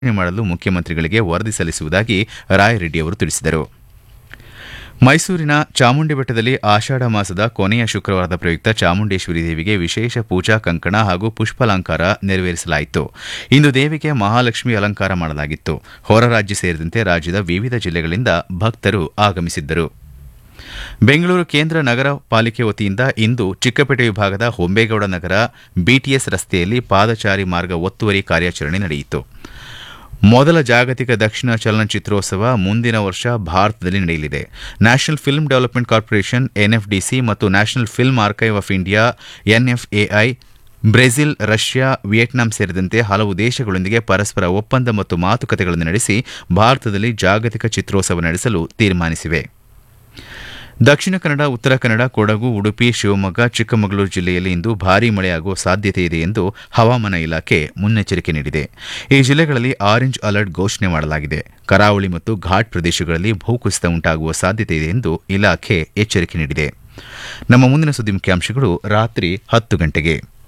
ಪರಿಶೀಲನೆ ಮಾಡಲು ಮುಖ್ಯಮಂತ್ರಿಗಳಿಗೆ ವರದಿ ಸಲ್ಲಿಸುವುದಾಗಿ ರಾಯರೆಡ್ಡಿ ಅವರು ತಿಳಿಸಿದರು ಮೈಸೂರಿನ ಚಾಮುಂಡಿ ಬೆಟ್ಟದಲ್ಲಿ ಆಷಾಢ ಮಾಸದ ಕೊನೆಯ ಶುಕ್ರವಾರದ ಪ್ರಯುಕ್ತ ಚಾಮುಂಡೇಶ್ವರಿ ದೇವಿಗೆ ವಿಶೇಷ ಪೂಜಾ ಕಂಕಣ ಹಾಗೂ ಪುಷ್ಪಾಲಂಕಾರ ನೆರವೇರಿಸಲಾಯಿತು ಇಂದು ದೇವಿಗೆ ಮಹಾಲಕ್ಷ್ಮಿ ಅಲಂಕಾರ ಮಾಡಲಾಗಿತ್ತು ಹೊರ ರಾಜ್ಯ ಸೇರಿದಂತೆ ರಾಜ್ಯದ ವಿವಿಧ ಜಿಲ್ಲೆಗಳಿಂದ ಭಕ್ತರು ಆಗಮಿಸಿದ್ದರು ಬೆಂಗಳೂರು ಕೇಂದ್ರ ನಗರ ಪಾಲಿಕೆ ವತಿಯಿಂದ ಇಂದು ಚಿಕ್ಕಪೇಟೆ ವಿಭಾಗದ ಹೊಂಬೇಗೌಡ ನಗರ ಬಿಟಿಎಸ್ ರಸ್ತೆಯಲ್ಲಿ ಪಾದಚಾರಿ ಮಾರ್ಗ ಒತ್ತುವರಿ ಕಾರ್ಯಾಚರಣೆ ನಡೆಯಿತು ಮೊದಲ ಜಾಗತಿಕ ದಕ್ಷಿಣ ಚಲನಚಿತ್ರೋತ್ಸವ ಮುಂದಿನ ವರ್ಷ ಭಾರತದಲ್ಲಿ ನಡೆಯಲಿದೆ national film development corporation NFDC ಮತ್ತು national film archive of India NFAI Brazil Russia Vietnam ಸೇರಿದಂತೆ ಹಲವು ದೇಶಗಳೊಂದಿಗೆ ಪರಸ್ಪರ ಒಪ್ಪಂದ ಮತ್ತು ಮಾತುಕತೆಗಳನ್ನು ನಡೆಸಿ ಭಾರತದಲ್ಲಿ ಜಾಗತಿಕ ಚಿತ್ರೋತ್ಸವ ನಡೆಸಲು ತೀರ್ಮಾನಿಸಿವೆ ದಕ್ಷಿಣ ಕನ್ನಡ ಉತ್ತರ ಕನ್ನಡ ಕೊಡಗು ಉಡುಪಿ ಶಿವಮೊಗ್ಗ ಚಿಕ್ಕಮಗಳೂರು ಜಿಲ್ಲೆಯಲ್ಲಿ ಇಂದು ಭಾರೀ ಮಳೆಯಾಗುವ ಸಾಧ್ಯತೆ ಇದೆ ಎಂದು ಹವಾಮಾನ ಇಲಾಖೆ ಮುನ್ನೆಚ್ಚರಿಕೆ ನೀಡಿದೆ ಈ ಜಿಲ್ಲೆಗಳಲ್ಲಿ ಆರೆಂಜ್ ಅಲರ್ಟ್ ಘೋಷಣೆ ಮಾಡಲಾಗಿದೆ ಕರಾವಳಿ ಮತ್ತು ಘಾಟ್ ಪ್ರದೇಶಗಳಲ್ಲಿ ಭೂಕುಸಿತ ಉಂಟಾಗುವ ಸಾಧ್ಯತೆ ಇದೆ ಎಂದು ಇಲಾಖೆ ಎಚ್ಚರಿಕೆ ನೀಡಿದೆ ನಮ್ಮ ಮುಂದಿನ ಸುದ್ದಿ ಮುಖ್ಯಾಂಶಗಳು ರಾತ್ರಿ ಹತ್ತು ಗಂಟೆಗೆ